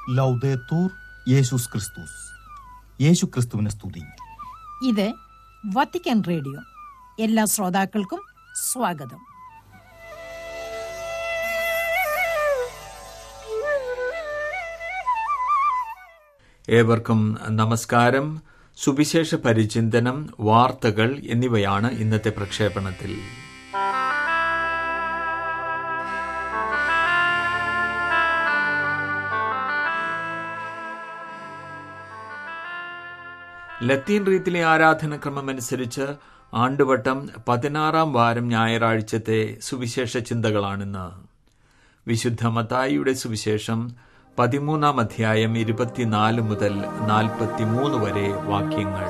ലൗദേത്തൂർ യേശുസ് ക്രിസ്തുസ് യേശു ക്രിസ്തുവിനെ സ്തുതി ഇത് വത്തിക്കാൻ റേഡിയോ എല്ലാ ശ്രോതാക്കൾക്കും സ്വാഗതം ഏവർക്കും നമസ്കാരം സുവിശേഷ പരിചിന്തനം വാർത്തകൾ എന്നിവയാണ് ഇന്നത്തെ പ്രക്ഷേപണത്തിൽ ലത്തീൻ റീത്തിലെ ആരാധനക്രമമനുസരിച്ച് ആണ്ടുവട്ടം പതിനാറാം വാരം ഞായറാഴ്ചത്തെ സുവിശേഷ ചിന്തകളാണിന്ന് വിശുദ്ധ മത്തായിയുടെ സുവിശേഷം പതിമൂന്നാം അധ്യായം ഇരുപത്തിനാല് മുതൽ നാൽപ്പത്തിമൂന്ന് വരെ വാക്യങ്ങൾ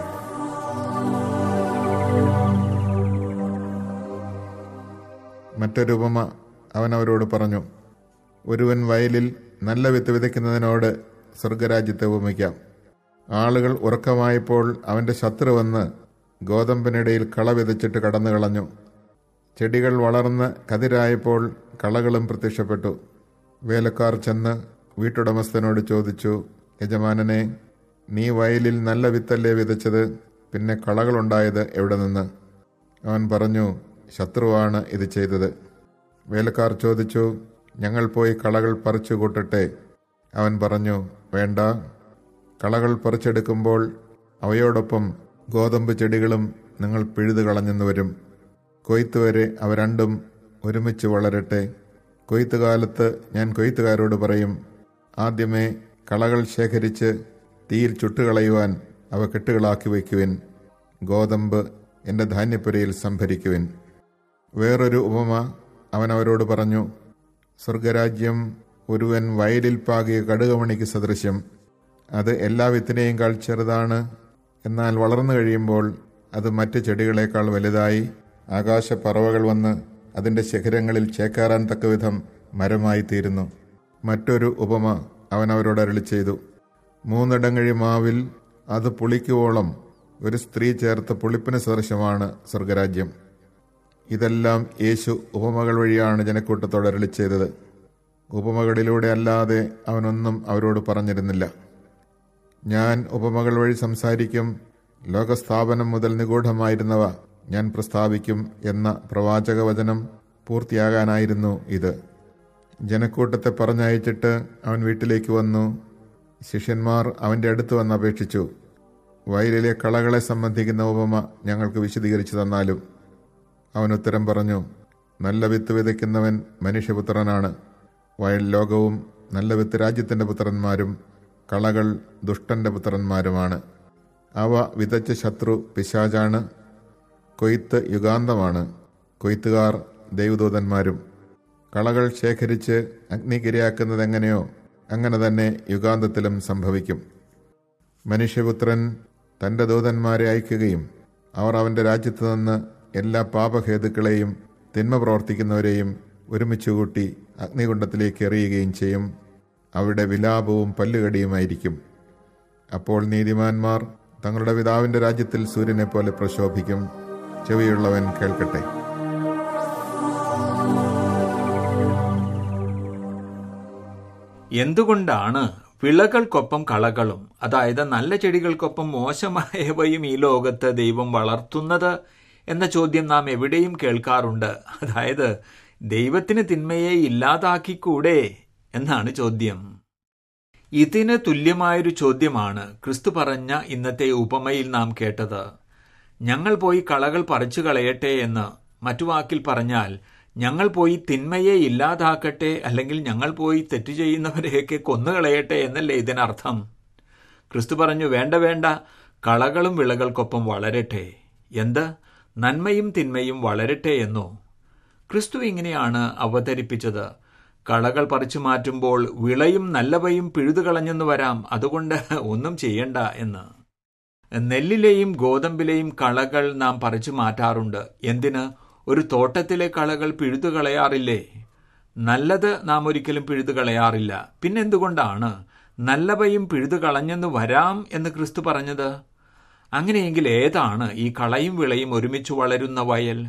മറ്റൊരു ഉപമ അവൻ അവരോട് പറഞ്ഞു ഒരുവൻ വയലിൽ നല്ല വിത്ത് വിതയ്ക്കുന്നതിനോട് സ്വർഗരാജ്യത്തെ ഉപമിക്കാം ആളുകൾ ഉറക്കമായപ്പോൾ അവന്റെ ശത്രു വന്ന് ഗോതമ്പിനിടയിൽ കള വിതച്ചിട്ട് കടന്നു കളഞ്ഞു ചെടികൾ വളർന്ന് കതിരായപ്പോൾ കളകളും പ്രത്യക്ഷപ്പെട്ടു വേലക്കാർ ചെന്ന് വീട്ടുടമസ്ഥനോട് ചോദിച്ചു യജമാനനെ നീ വയലിൽ നല്ല വിത്തല്ലേ വിതച്ചത് പിന്നെ കളകളുണ്ടായത് എവിടെ നിന്ന് അവൻ പറഞ്ഞു ശത്രുവാണ് ഇത് ചെയ്തത് വേലക്കാർ ചോദിച്ചു ഞങ്ങൾ പോയി കളകൾ പറിച്ചു കൂട്ടട്ടെ അവൻ പറഞ്ഞു വേണ്ട കളകൾ പറിച്ചെടുക്കുമ്പോൾ അവയോടൊപ്പം ഗോതമ്പ് ചെടികളും നിങ്ങൾ പിഴുതു കളഞ്ഞെന്ന് വരും കൊയ്ത്ത് വരെ അവ രണ്ടും ഒരുമിച്ച് വളരട്ടെ കൊയ്ത്ത് കാലത്ത് ഞാൻ കൊയ്ത്തുകാരോട് പറയും ആദ്യമേ കളകൾ ശേഖരിച്ച് തീയിൽ ചുട്ടുകളയുവാൻ അവ കെട്ടുകളാക്കി വയ്ക്കുവിൻ ഗോതമ്പ് എൻ്റെ ധാന്യപ്പുരയിൽ സംഭരിക്കുവിൻ വേറൊരു ഉപമ അവൻ അവരോട് പറഞ്ഞു സ്വർഗരാജ്യം ഒരുവൻ വയലിൽ പാകിയ കടുകമണിക്ക് സദൃശ്യം അത് എല്ലാ വിത്തിനെയും കാൾ ചെറുതാണ് എന്നാൽ വളർന്നു കഴിയുമ്പോൾ അത് മറ്റ് ചെടികളെക്കാൾ വലുതായി ആകാശപ്പറവകൾ വന്ന് അതിൻ്റെ ശിഖരങ്ങളിൽ ചേക്കാറാൻ തക്കവിധം മരമായി തീരുന്നു മറ്റൊരു ഉപമ അവൻ അവരോട് അരളി ചെയ്തു മൂന്നിടങ്ങഴി മാവിൽ അത് പുളിക്കുവോളം ഒരു സ്ത്രീ ചേർത്ത പുളിപ്പിന് സദൃശമാണ് സ്വർഗരാജ്യം ഇതെല്ലാം യേശു ഉപമകൾ വഴിയാണ് ജനക്കൂട്ടത്തോട് അരളി ചെയ്തത് ഉപമകളിലൂടെ അല്ലാതെ അവനൊന്നും അവരോട് പറഞ്ഞിരുന്നില്ല ഞാൻ ഉപമകൾ വഴി സംസാരിക്കും ലോകസ്ഥാപനം മുതൽ നിഗൂഢമായിരുന്നവ ഞാൻ പ്രസ്താവിക്കും എന്ന പ്രവാചക വചനം പൂർത്തിയാകാനായിരുന്നു ഇത് ജനക്കൂട്ടത്തെ പറഞ്ഞയച്ചിട്ട് അവൻ വീട്ടിലേക്ക് വന്നു ശിഷ്യന്മാർ അവൻ്റെ അടുത്ത് വന്ന് അപേക്ഷിച്ചു വയലിലെ കളകളെ സംബന്ധിക്കുന്ന ഉപമ ഞങ്ങൾക്ക് വിശദീകരിച്ചു തന്നാലും അവൻ ഉത്തരം പറഞ്ഞു നല്ല വിത്ത് വിതയ്ക്കുന്നവൻ മനുഷ്യപുത്രനാണ് വയൽ ലോകവും നല്ല വിത്ത് രാജ്യത്തിൻ്റെ പുത്രന്മാരും കളകൾ ദുഷ്ടന്റെ പുത്രന്മാരുമാണ് അവ വിതച്ച ശത്രു പിശാചാണ് കൊയ്ത്ത് യുഗാന്തമാണ് കൊയ്ത്തുകാർ ദൈവദൂതന്മാരും കളകൾ ശേഖരിച്ച് അഗ്നിക്കിരയാക്കുന്നത് എങ്ങനെയോ അങ്ങനെ തന്നെ യുഗാന്തത്തിലും സംഭവിക്കും മനുഷ്യപുത്രൻ തൻ്റെ ദൂതന്മാരെ അയക്കുകയും അവർ അവൻ്റെ രാജ്യത്ത് നിന്ന് എല്ലാ പാപഹേതുക്കളെയും തിന്മ പ്രവർത്തിക്കുന്നവരെയും ഒരുമിച്ച് കൂട്ടി അഗ്നികുണ്ഡത്തിലേക്ക് എറിയുകയും ചെയ്യും അവിടെ വിലാപവും പല്ലുകടിയുമായിരിക്കും അപ്പോൾ നീതിമാന്മാർ തങ്ങളുടെ പിതാവിന്റെ രാജ്യത്തിൽ സൂര്യനെ പോലെ പ്രശോഭിക്കും ചെവിയുള്ളവൻ കേൾക്കട്ടെ എന്തുകൊണ്ടാണ് വിളകൾക്കൊപ്പം കളകളും അതായത് നല്ല ചെടികൾക്കൊപ്പം മോശമായവയും ഈ ലോകത്ത് ദൈവം വളർത്തുന്നത് എന്ന ചോദ്യം നാം എവിടെയും കേൾക്കാറുണ്ട് അതായത് ദൈവത്തിന് തിന്മയെ ഇല്ലാതാക്കിക്കൂടെ എന്നാണ് ചോദ്യം ഇതിന് തുല്യമായൊരു ചോദ്യമാണ് ക്രിസ്തു പറഞ്ഞ ഇന്നത്തെ ഉപമയിൽ നാം കേട്ടത് ഞങ്ങൾ പോയി കളകൾ പറിച്ചു കളയട്ടെ എന്ന് മറ്റു വാക്കിൽ പറഞ്ഞാൽ ഞങ്ങൾ പോയി തിന്മയെ ഇല്ലാതാക്കട്ടെ അല്ലെങ്കിൽ ഞങ്ങൾ പോയി തെറ്റു ചെയ്യുന്നവരെയൊക്കെ കൊന്നുകളയട്ടെ എന്നല്ലേ ഇതിനർത്ഥം ക്രിസ്തു പറഞ്ഞു വേണ്ട വേണ്ട കളകളും വിളകൾക്കൊപ്പം വളരട്ടെ എന്ത് നന്മയും തിന്മയും വളരട്ടെ എന്നോ ക്രിസ്തു ഇങ്ങനെയാണ് അവതരിപ്പിച്ചത് കളകൾ പറിച്ചു മാറ്റുമ്പോൾ വിളയും നല്ലവയും പിഴുതുകളഞ്ഞെന്ന് വരാം അതുകൊണ്ട് ഒന്നും ചെയ്യണ്ട എന്ന് നെല്ലിലെയും ഗോതമ്പിലെയും കളകൾ നാം പറിച്ചു മാറ്റാറുണ്ട് എന്തിന് ഒരു തോട്ടത്തിലെ കളകൾ പിഴുതു കളയാറില്ലേ നല്ലത് നാം ഒരിക്കലും പിഴുതു കളയാറില്ല പിന്നെന്തുകൊണ്ടാണ് നല്ലവയും പിഴുതു കളഞ്ഞെന്ന് വരാം എന്ന് ക്രിസ്തു പറഞ്ഞത് അങ്ങനെയെങ്കിൽ ഏതാണ് ഈ കളയും വിളയും ഒരുമിച്ച് വളരുന്ന വയൽ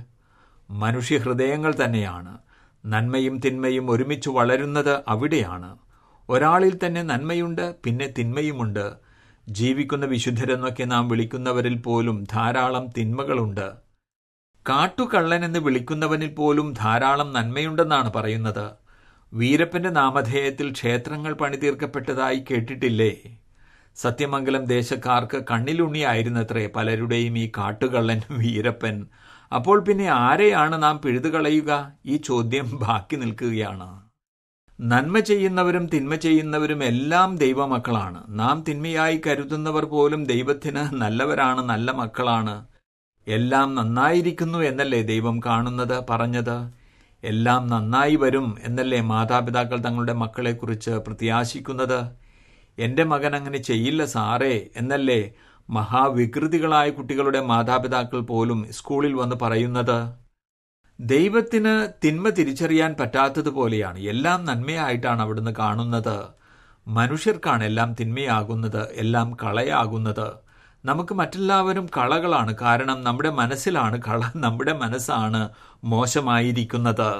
മനുഷ്യഹൃദയങ്ങൾ തന്നെയാണ് നന്മയും തിന്മയും ഒരുമിച്ച് വളരുന്നത് അവിടെയാണ് ഒരാളിൽ തന്നെ നന്മയുണ്ട് പിന്നെ തിന്മയുമുണ്ട് ജീവിക്കുന്ന വിശുദ്ധരെന്നൊക്കെ നാം വിളിക്കുന്നവരിൽ പോലും ധാരാളം തിന്മകളുണ്ട് കാട്ടുകള്ളൻ എന്ന് വിളിക്കുന്നവനിൽ പോലും ധാരാളം നന്മയുണ്ടെന്നാണ് പറയുന്നത് വീരപ്പന്റെ നാമധേയത്തിൽ ക്ഷേത്രങ്ങൾ പണിതീർക്കപ്പെട്ടതായി കേട്ടിട്ടില്ലേ സത്യമംഗലം ദേശക്കാർക്ക് കണ്ണിലുണ്ണിയായിരുന്നത്രേ പലരുടെയും ഈ കാട്ടുകള്ളൻ വീരപ്പൻ അപ്പോൾ പിന്നെ ആരെയാണ് നാം പിഴുതുകളയുക ഈ ചോദ്യം ബാക്കി നിൽക്കുകയാണ് നന്മ ചെയ്യുന്നവരും തിന്മ ചെയ്യുന്നവരും എല്ലാം ദൈവമക്കളാണ് നാം തിന്മയായി കരുതുന്നവർ പോലും ദൈവത്തിന് നല്ലവരാണ് നല്ല മക്കളാണ് എല്ലാം നന്നായിരിക്കുന്നു എന്നല്ലേ ദൈവം കാണുന്നത് പറഞ്ഞത് എല്ലാം നന്നായി വരും എന്നല്ലേ മാതാപിതാക്കൾ തങ്ങളുടെ മക്കളെക്കുറിച്ച് പ്രത്യാശിക്കുന്നത് എന്റെ മകൻ അങ്ങനെ ചെയ്യില്ല സാറേ എന്നല്ലേ മഹാവികൃതികളായ കുട്ടികളുടെ മാതാപിതാക്കൾ പോലും സ്കൂളിൽ വന്ന് പറയുന്നത് ദൈവത്തിന് തിന്മ തിരിച്ചറിയാൻ പറ്റാത്തതുപോലെയാണ് എല്ലാം നന്മയായിട്ടാണ് അവിടുന്ന് കാണുന്നത് മനുഷ്യർക്കാണ് എല്ലാം തിന്മയാകുന്നത് എല്ലാം കളയാകുന്നത് നമുക്ക് മറ്റെല്ലാവരും കളകളാണ് കാരണം നമ്മുടെ മനസ്സിലാണ് കള നമ്മുടെ മനസ്സാണ് മോശമായിരിക്കുന്നത്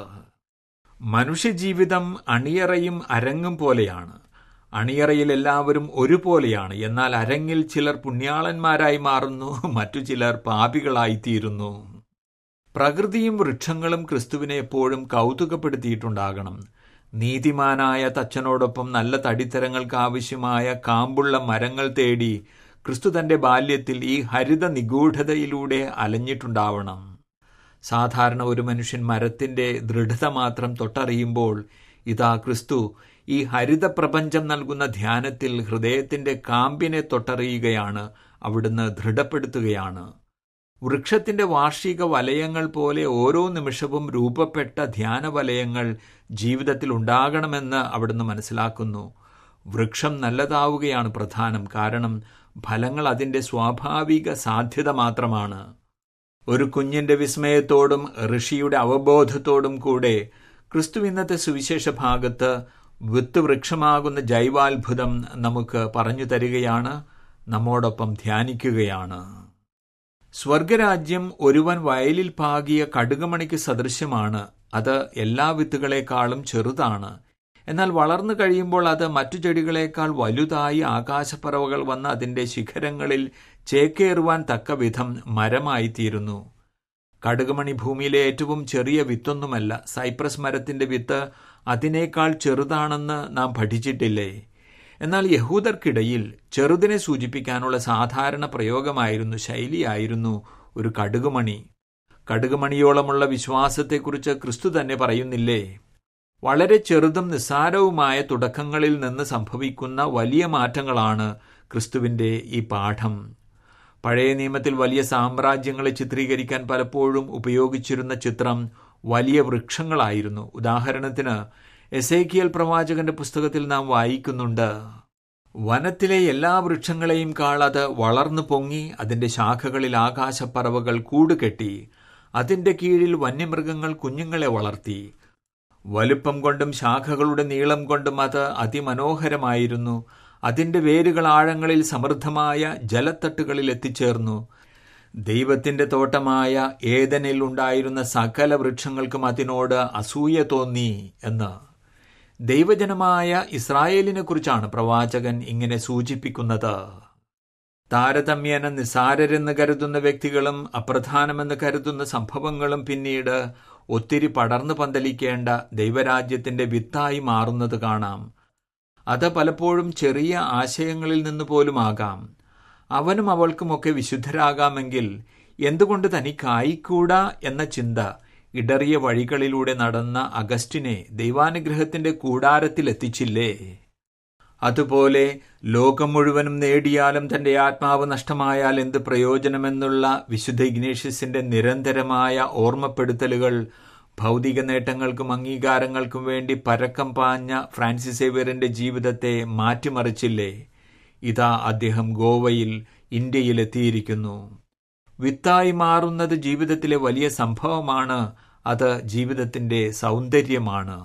മനുഷ്യജീവിതം അണിയറയും അരങ്ങും പോലെയാണ് അണിയറയിൽ എല്ലാവരും ഒരുപോലെയാണ് എന്നാൽ അരങ്ങിൽ ചിലർ പുണ്യാളന്മാരായി മാറുന്നു മറ്റു ചിലർ പാപികളായിത്തീരുന്നു പ്രകൃതിയും വൃക്ഷങ്ങളും ക്രിസ്തുവിനെ എപ്പോഴും കൗതുകപ്പെടുത്തിയിട്ടുണ്ടാകണം നീതിമാനായ തച്ചനോടൊപ്പം നല്ല തടിത്തരങ്ങൾക്ക് ആവശ്യമായ കാമ്പുള്ള മരങ്ങൾ തേടി ക്രിസ്തു തന്റെ ബാല്യത്തിൽ ഈ ഹരിത നിഗൂഢതയിലൂടെ അലഞ്ഞിട്ടുണ്ടാവണം സാധാരണ ഒരു മനുഷ്യൻ മരത്തിന്റെ ദൃഢത മാത്രം തൊട്ടറിയുമ്പോൾ ഇതാ ക്രിസ്തു ഈ ഹരിത പ്രപഞ്ചം നൽകുന്ന ധ്യാനത്തിൽ ഹൃദയത്തിന്റെ കാമ്പിനെ തൊട്ടറിയുകയാണ് അവിടുന്ന് ദൃഢപ്പെടുത്തുകയാണ് വൃക്ഷത്തിന്റെ വാർഷിക വലയങ്ങൾ പോലെ ഓരോ നിമിഷവും രൂപപ്പെട്ട ധ്യാന വലയങ്ങൾ ജീവിതത്തിൽ ഉണ്ടാകണമെന്ന് അവിടുന്ന് മനസ്സിലാക്കുന്നു വൃക്ഷം നല്ലതാവുകയാണ് പ്രധാനം കാരണം ഫലങ്ങൾ അതിന്റെ സ്വാഭാവിക സാധ്യത മാത്രമാണ് ഒരു കുഞ്ഞിന്റെ വിസ്മയത്തോടും ഋഷിയുടെ അവബോധത്തോടും കൂടെ ക്രിസ്തു ഇന്നത്തെ സുവിശേഷ ഭാഗത്ത് വിത്ത് വൃക്ഷമാകുന്ന ജൈവാത്ഭുതം നമുക്ക് പറഞ്ഞു തരികയാണ് നമ്മോടൊപ്പം ധ്യാനിക്കുകയാണ് സ്വർഗരാജ്യം ഒരുവൻ വയലിൽ പാകിയ കടുകമണിക്ക് സദൃശ്യമാണ് അത് എല്ലാ വിത്തുകളെക്കാളും ചെറുതാണ് എന്നാൽ വളർന്നു കഴിയുമ്പോൾ അത് മറ്റു ചെടികളെക്കാൾ വലുതായി ആകാശപ്പറവകൾ വന്ന് അതിന്റെ ശിഖരങ്ങളിൽ ചേക്കേറുവാൻ തക്ക വിധം മരമായിത്തീരുന്നു കടുകുമണി ഭൂമിയിലെ ഏറ്റവും ചെറിയ വിത്തൊന്നുമല്ല സൈപ്രസ് മരത്തിന്റെ വിത്ത് അതിനേക്കാൾ ചെറുതാണെന്ന് നാം പഠിച്ചിട്ടില്ലേ എന്നാൽ യഹൂദർക്കിടയിൽ ചെറുതിനെ സൂചിപ്പിക്കാനുള്ള സാധാരണ പ്രയോഗമായിരുന്നു ശൈലിയായിരുന്നു ഒരു കടുകുമണി കടുകുമണിയോളമുള്ള വിശ്വാസത്തെക്കുറിച്ച് ക്രിസ്തു തന്നെ പറയുന്നില്ലേ വളരെ ചെറുതും നിസ്സാരവുമായ തുടക്കങ്ങളിൽ നിന്ന് സംഭവിക്കുന്ന വലിയ മാറ്റങ്ങളാണ് ക്രിസ്തുവിന്റെ ഈ പാഠം പഴയ നിയമത്തിൽ വലിയ സാമ്രാജ്യങ്ങളെ ചിത്രീകരിക്കാൻ പലപ്പോഴും ഉപയോഗിച്ചിരുന്ന ചിത്രം വലിയ വൃക്ഷങ്ങളായിരുന്നു ഉദാഹരണത്തിന് എസേക്കിയൽ പ്രവാചകന്റെ പുസ്തകത്തിൽ നാം വായിക്കുന്നുണ്ട് വനത്തിലെ എല്ലാ വൃക്ഷങ്ങളെയും കാൾ അത് വളർന്നു പൊങ്ങി അതിന്റെ ശാഖകളിൽ ആകാശപ്പറവകൾ കൂടുകെട്ടി അതിന്റെ കീഴിൽ വന്യമൃഗങ്ങൾ കുഞ്ഞുങ്ങളെ വളർത്തി വലുപ്പം കൊണ്ടും ശാഖകളുടെ നീളം കൊണ്ടും അത് അതിമനോഹരമായിരുന്നു അതിന്റെ വേരുകൾ ആഴങ്ങളിൽ സമൃദ്ധമായ ജലത്തട്ടുകളിൽ എത്തിച്ചേർന്നു ദൈവത്തിന്റെ തോട്ടമായ ഏതനിൽ ഉണ്ടായിരുന്ന സകല വൃക്ഷങ്ങൾക്കും അതിനോട് അസൂയ തോന്നി എന്ന് ദൈവജനമായ ഇസ്രായേലിനെ കുറിച്ചാണ് പ്രവാചകൻ ഇങ്ങനെ സൂചിപ്പിക്കുന്നത് താരതമ്യേന നിസാരരെന്ന് കരുതുന്ന വ്യക്തികളും അപ്രധാനമെന്ന് കരുതുന്ന സംഭവങ്ങളും പിന്നീട് ഒത്തിരി പടർന്നു പന്തലിക്കേണ്ട ദൈവരാജ്യത്തിന്റെ വിത്തായി മാറുന്നത് കാണാം അത് പലപ്പോഴും ചെറിയ ആശയങ്ങളിൽ നിന്ന് പോലുമാകാം അവനും അവൾക്കുമൊക്കെ വിശുദ്ധരാകാമെങ്കിൽ എന്തുകൊണ്ട് തനിക്കായിക്കൂടാ എന്ന ചിന്ത ഇടറിയ വഴികളിലൂടെ നടന്ന അഗസ്റ്റിനെ ദൈവാനുഗ്രഹത്തിന്റെ കൂടാരത്തിലെത്തിച്ചില്ലേ അതുപോലെ ലോകം മുഴുവനും നേടിയാലും തന്റെ ആത്മാവ് നഷ്ടമായാൽ എന്ത് പ്രയോജനമെന്നുള്ള വിശുദ്ധ ഇഗ്നേഷ്യസിന്റെ നിരന്തരമായ ഓർമ്മപ്പെടുത്തലുകൾ ഭൗതിക നേട്ടങ്ങൾക്കും അംഗീകാരങ്ങൾക്കും വേണ്ടി പരക്കം പാഞ്ഞ ഫ്രാൻസിസ് സേവിയറിന്റെ ജീവിതത്തെ മാറ്റിമറിച്ചില്ലേ ഇതാ അദ്ദേഹം ഗോവയിൽ ഇന്ത്യയിലെത്തിയിരിക്കുന്നു വിത്തായി മാറുന്നത് ജീവിതത്തിലെ വലിയ സംഭവമാണ് അത് ജീവിതത്തിന്റെ സൗന്ദര്യമാണ്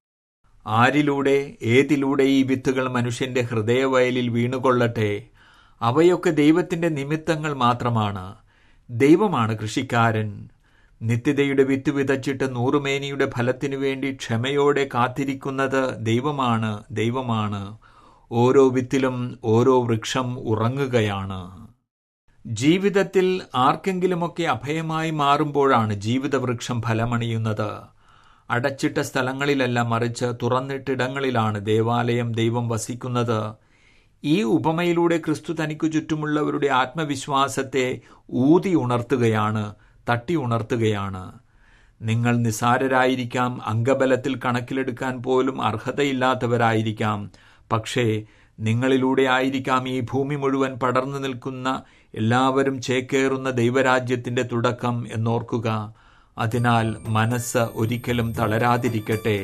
ആരിലൂടെ ഏതിലൂടെ ഈ വിത്തുകൾ മനുഷ്യന്റെ ഹൃദയവയലിൽ വീണുകൊള്ളട്ടെ അവയൊക്കെ ദൈവത്തിന്റെ നിമിത്തങ്ങൾ മാത്രമാണ് ദൈവമാണ് കൃഷിക്കാരൻ നിത്യതയുടെ വിത്ത് വിതച്ചിട്ട് നൂറുമേനിയുടെ ഫലത്തിനു വേണ്ടി ക്ഷമയോടെ കാത്തിരിക്കുന്നത് ദൈവമാണ് ദൈവമാണ് ഓരോ വിത്തിലും ഓരോ വൃക്ഷം ഉറങ്ങുകയാണ് ജീവിതത്തിൽ ആർക്കെങ്കിലുമൊക്കെ അഭയമായി മാറുമ്പോഴാണ് ജീവിതവൃക്ഷം ഫലമണിയുന്നത് അടച്ചിട്ട സ്ഥലങ്ങളിലല്ല മറിച്ച് തുറന്നിട്ടിടങ്ങളിലാണ് ദേവാലയം ദൈവം വസിക്കുന്നത് ഈ ഉപമയിലൂടെ ക്രിസ്തു തനിക്കു ചുറ്റുമുള്ളവരുടെ ആത്മവിശ്വാസത്തെ ഊതി ഉണർത്തുകയാണ് തട്ടി ഉണർത്തുകയാണ് നിങ്ങൾ നിസാരരായിരിക്കാം അംഗബലത്തിൽ കണക്കിലെടുക്കാൻ പോലും അർഹതയില്ലാത്തവരായിരിക്കാം പക്ഷേ നിങ്ങളിലൂടെ ആയിരിക്കാം ഈ ഭൂമി മുഴുവൻ പടർന്നു നിൽക്കുന്ന എല്ലാവരും ചേക്കേറുന്ന ദൈവരാജ്യത്തിന്റെ തുടക്കം എന്നോർക്കുക അതിനാൽ മനസ്സ് ഒരിക്കലും തളരാതിരിക്കട്ടെ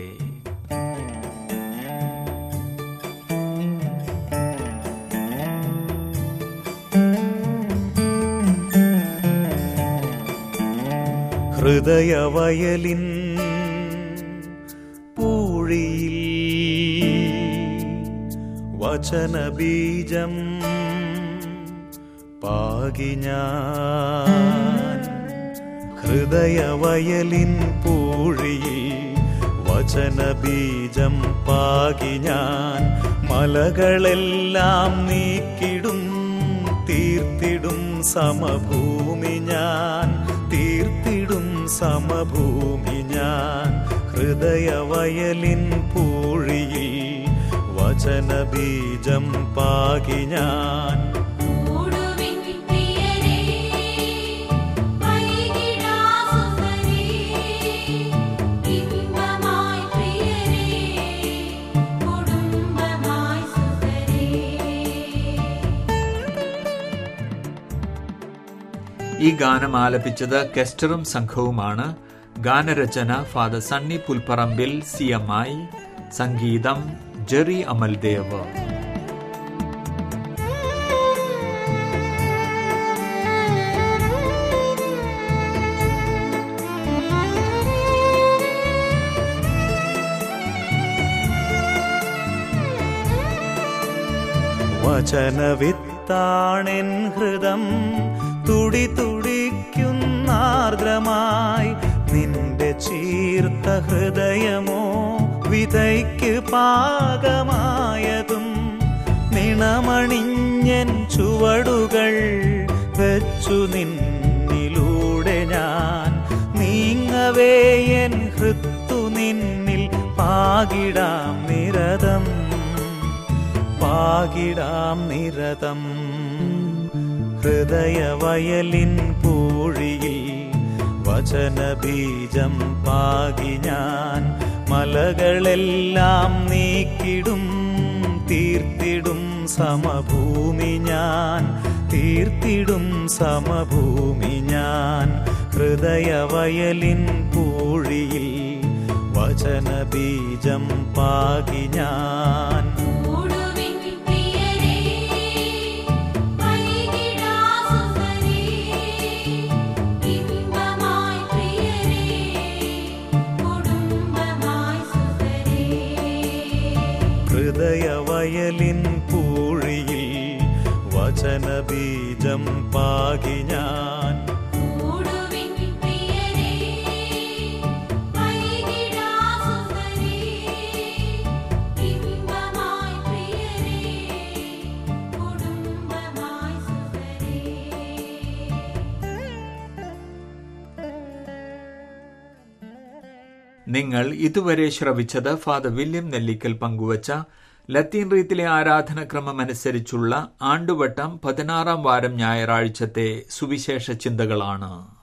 ഹൃദയവയലിൻ പൂഴിയിൽ വചനബീജം പാകി ഞാൻ ഹൃദയവയലിൻ പൂഴിയിൽ വചനബീജം പാകി ഞാൻ മലകളെല്ലാം നീക്കിടും തീർത്തിടും സമഭൂമി ഞാൻ തീർത്തിടും സമഭൂമി ഞാൻ ഹൃദയവയലിൻ പൂഴിയിൽ വചനബീജം പാകി ഞാൻ കൂടുവിൻ പ്രിയരേ വൈകിടാസുതരേ ഇമ്പമായി പ്രിയരേ കുടുംബമായി സുതരേ ഈ ഗാനം ആലപിച്ചത് കെസ്റ്ററും സംഘവുമാണ് ഗാനരചന father Sunny Pulparambil C M I സംഗീതം ജെറി അമൽദേവ് വചനവിത്താണെൻ ഹൃദം തുടി തുടിക്കുന്നാർദ്രമായി നിന്റെ ചീർത്ത ഹൃദയമോ വിതയ്ക്ക് പാകമായതും നിണമണിഞ്ഞൻ ചുവടുകൾ വെച്ചു നിന്നിലൂടെ ഞാൻ നീങ്ങവേ എൻ ഹൃത്തു നിന്നിൽ പാകിടാം നിരതം പാകിടാം നിരതം ഹൃദയവയലിൻ പൂഴിയിൽ വചനബീജം പാകി ഞാൻ മലകളെല്ലാം നീക്കിടും തീർത്തിടും സമഭൂമി ഞാൻ തീർത്തിടും സമഭൂമി ഞാൻ ഹൃദയവയലിൻ പൂഴിയിൽ വചനബീജം പാകി ഞാൻ കൂടുവിൻ പ്രിയരേ വൈകിടാസുതരേ ഇമ്പമായി പ്രിയരേ കുടുംബമായി സുതരേ ഹൃദയവയലിൻ പൂഴിയിൽ വചനബീജം പാകി ഞാൻ കൂടുവിൻ പ്രിയരേ വൈകിടാസുതരേ ഇമ്പമായി പ്രിയരേ കുടുംബമായി സുതരേ നിങ്ങൾ ഇതുവരെ ശ്രവിച്ചത് ഫാദർ വില്യം നെല്ലിക്കൽ പങ്കുവച്ച ലത്തീൻ റീത്തിലെ ആരാധനക്രമം അനുസരിച്ചുള്ള ആണ്ടുവട്ടം പതിനാറാം വാരം ഞായറാഴ്ചത്തെ സുവിശേഷ ചിന്തകളാണ്